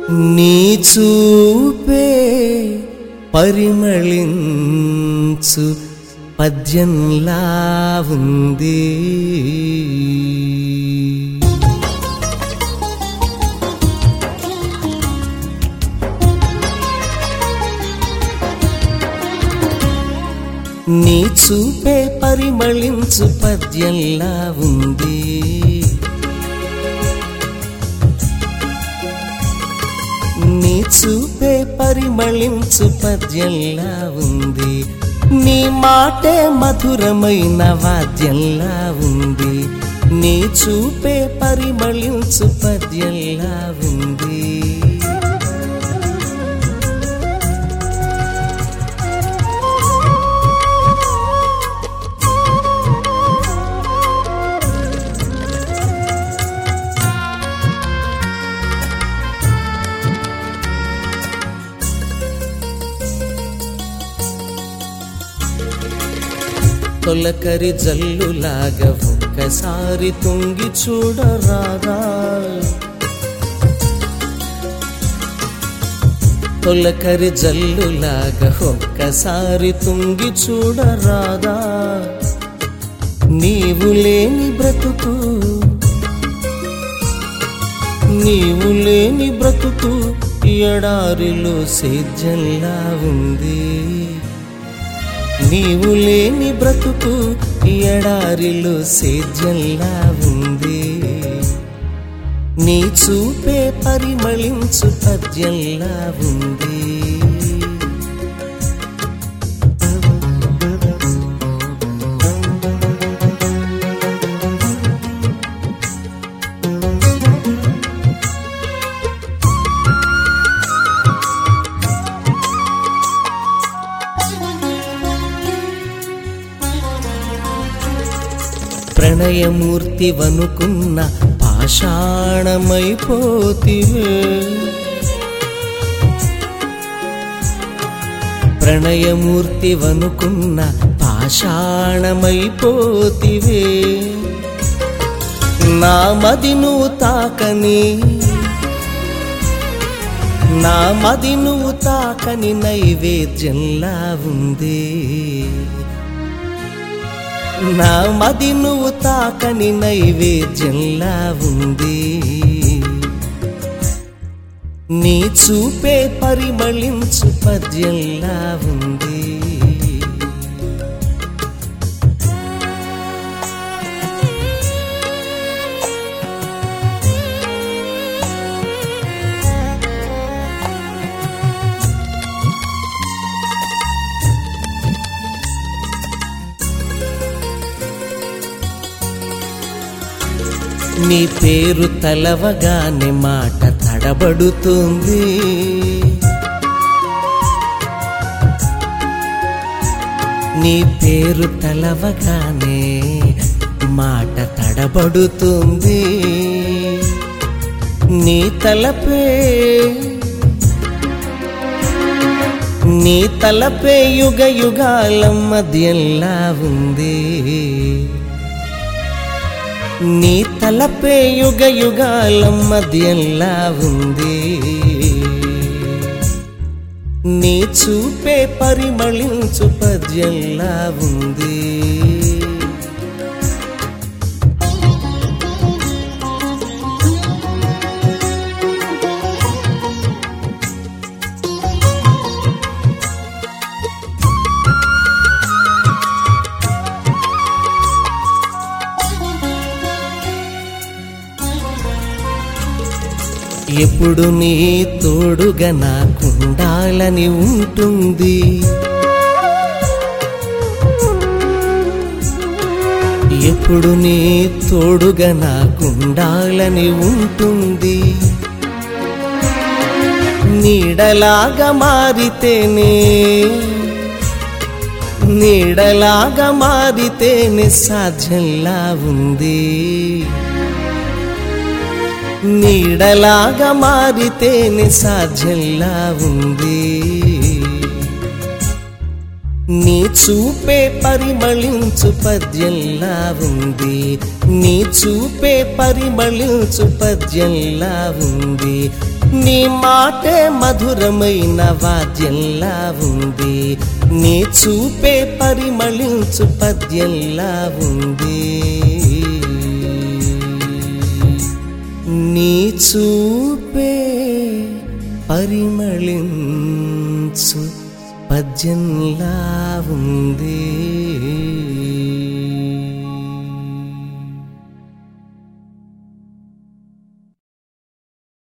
నీ చూపే పరిమళించు పద్యంలా ఉంది నీ చూపే పరిమళించు పద్యంలా ఉంది నీ చూపే పరిమళించు పద్యంలా ఉంది నీ మాటే మధురమైన వాద్యంలా ఉంది నీ చూపే పరిమళించు పద్యంలా ఉంది తొలకరి జల్లులాగా ఒక్కసారి తుంగి చూడరాదా తొలకరి జల్లులాగా ఒక్కసారి తుంగి చూడరాదా నీవు లేని బ్రతుకు నీవు లేని బ్రతుకు ఎడారిలో సేద్యంలా ఉంది నీవు లేని బ్రతుకు ఎడారిలో సేద్యంలా ఉంది నీ చూపే పరిమళించు పద్యంలా ఉంది ప్రణయమూర్తి వనుకున్న పాషాణమైపోతివే ప్రణయమూర్తి వనుకున్న పాషాణమైపోతివే నా మది నువ్వు తాకని నా మది నువ్వు తాకని నైవేద్యంలా ఉంది నా మది నువ్వు తాకని నైవేద్యంలా ఉంది నీ చూపే పరిమళించు పద్యంలా ఉంది నీ పేరు తలవగానే మాట తడబడుతుంది నీ పేరు తలవగానే మాట తడబడుతుంది నీ తలపే నీ తలపే యుగ యుగాల మధ్యంలా ఉంది నీ తలపే యుగ యుగాల మధ్యంలా ఉంది నీ చూపే పరిమళించు పద్యంలా ఉంది ఎప్పుడు నీ తోడుగా నాకుండాలని ఉంటుంది ఎప్పుడు నీ తోడుగా నాకుండాలని ఉంటుంది నీడలాగా మారితేనే నీడలాగా మారితేనే సాధ్యంలా ఉంది నీడలాగా మారితేనే సాధ్యంలా ఉంది నీ చూపే పరిమళించు పద్యంలా ఉంది నీ చూపే పరిమళించు పద్యంలా ఉంది నీ మాటే మధురమైన వాద్యంలా ఉంది నీ చూపే పరిమళించు పద్యంలా ఉంది నీ చూపే పరిమళించు పద్యంలా ఉంది